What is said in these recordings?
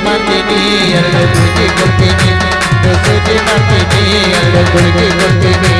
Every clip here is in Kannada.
ಮಾಡ್ತೀನಿ ಎರಡು ಗುಳಿಗೆ ಕೊಡ್ತೀನಿ ಒಂದು ಸೂಜಿ ಮಾಡ್ತೀನಿ ಎರಡು ಗುಳಿಗೆ ಕೊಡ್ತೀನಿ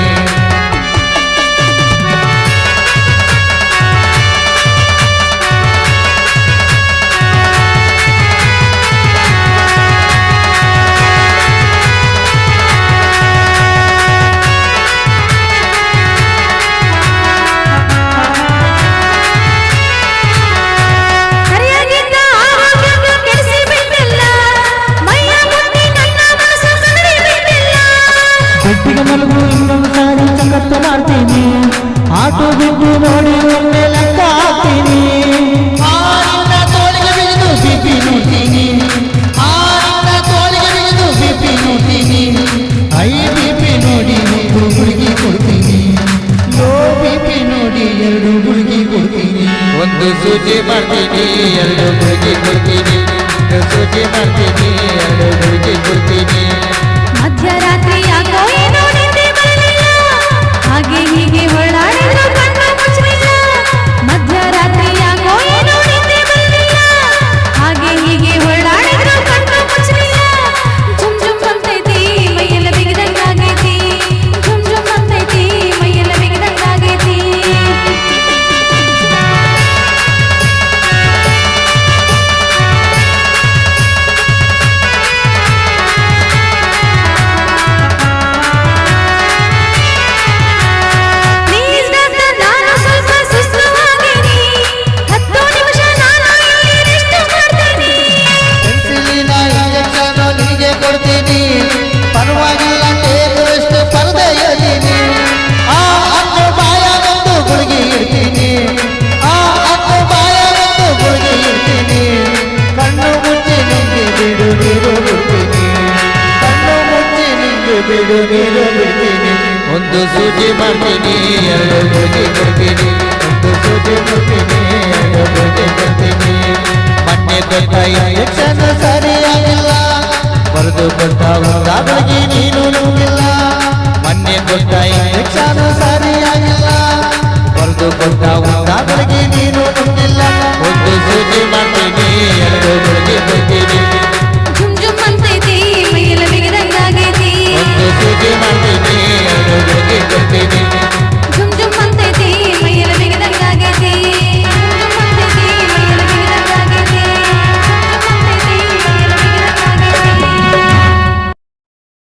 ಸರಿಯಾಗಿದ್ದ ಆರೋಗ್ಯನ ಕೆಡಿಸಿ ಬಿಟ್ಟಿಲ್ಲ ಮೈಯ ಮುಟ್ಟಿ ನನ್ನ ಮನಸ್ಸು ಸದರಿ ಬಿಟ್ಟಿಲ್ಲ ಗಟ್ಟಿಗೆ ಮಲಗು ಇನ್ನೊಂದು ಸಾರಿ ಚಕತ್ತು ಮಾಡ್ತೀನಿ ಆಟೋ ಬಿದ್ದು ನೋಡಿ ಒಮ್ಮೆ ಲೆಕ್ಕ ಹಾಕ್ತೀನಿ ಆರಿಂದ ತೋಳಿಗೆ ಬಿಗಿದು ಬಿಪಿ ನೋಡ್ತೀನಿ ಆರಿಂದ ತೋಳಿಗೆ ಬಿಗಿದು ಬಿಪಿ ನೋಡ್ತೀನಿ ಹೈ ಬಿಪಿ ನೋಡಿ ಒಂದು ಗುಳಿಗೆ ಕೊಡ್ತೀನಿ ಲೋ ಬಿಪಿ ನೋಡಿ ಎರಡು ಗುಳಿಗೆ ಕೊಡ್ತೀನಿ ಒಂದು ಸೂಜಿ ಮಾಡ್ತೀನಿ ಎರಡು ಗುಳಿಗೆ ಕೊಡ್ತೀನಿ ಒಂದು ಸೂಜಿ ಮಾಡ್ತೀನಿ ಎರಡು ಗುಳಿಗೆ ಕೊಡ್ತೀನಿ ಮಧ್ಯರಾತ್ರಿ ಯಾಕೋ ಏನೋ ನಿದ್ದೆ ಬರಲಿಲ್ಲ ಹಾಗೆ ಹೀಗೆ ಹೊರಡಾಡಿದ್ರು ಕಣ್ಣು ಮುಚ್ಚಲಿಲ್ಲ ಮಧ್ಯರಾತ್ರಿ ಯಾಕೋ ಏನೋ ನಿದ್ದೆ ಬರಲಿಲ್ಲ ಹಾಗೆ ಹೀಗೆ ಹೊರಡಾಡಿದ್ರು ಕಣ್ಣು ಮುಚ್ಚಲಿಲ್ಲ ಜುಮ್ ಜುಮ್ ಅಂತೈತಿ ಮೈಯೆಲ್ಲ ಬಿಗಿದಂಗಾಗೈತಿ ಜುಮ್ ಜುಮ್ ಅಂತೈತಿ ಮೈಯೆಲ್ಲ ಬಿಗಿದಂಗಾಗೈತಿ ಪ್ಲೀಸ್ ಡಾಕ್ಟರ್ ನಾನು ಸ್ವಲ್ಪ ಸುಸ್ತವಾಗೀನಿ ಹತ್ತು ನಿಮಿಷ ನಾನು ಇಲ್ಲಿ ರೆಸ್ಟ್ ಮಾಡ್ತೀನಿ ಪೆನ್ಸಿಲಿನ ಇಂಜೆಕ್ಷನ್ ನಿನಗೆ ಕೊಡ್ತೀನಿ ಪರವಾಗಿಲ್ಲ ಟೇಸ್ಟ್ ಪರದೆಯದೀನಿ ಆ ಅನ್ನು ಬಾಯಾಗೊಂದು ಗುಳಿಗೆ ಇಡ್ತೀನಿ ಆ ಅನ್ನು ಬಾಯಾಗೊಂದು ಗುಳಿಗೆ ಇಡ್ತೀನಿ ಕಣ್ಣು ಮುಚ್ಚಿ ನಿಂಗೆ ಬಿಡು ನೀರು ಬಿಡ್ತೀನಿ ಕಣ್ಣು ಮುಚ್ಚಿ ನಿಂಗೆ ಬಿಡು ನೀರು ಬಿಡ್ತೀನಿ ಒಂದು ಸೂಜಿ ಮಾಡ್ತೀನಿ ಎರಡು ಗುಳಿಗೆ ಕೊಡ್ತೀನಿ ಒಂದು ಸೂಜಿ ಮಾಡ್ತೀನಿ ಎರಡು ಗುಳಿಗೆ ಕೊಡ್ತೀನಿ ಮೊನ್ನೆ ಕೊಟ್ಟ ಇಂಜೆಕ್ಷನ್ ಸರಿಯಾಗಿಲ್ಲ ಬರೆದು ಕೊಟ್ಟ ಒಂದಾಗಿ ನೀನು ನುಂಗಿಲ್ಲ ಮೊನ್ನೆ ಕೊಟ್ಟ ಇಂಜೆಕ್ಷನ್ ಸರಿಯಾಗಿಲ್ಲ ಬರೆದು ಕೊಟ್ಟ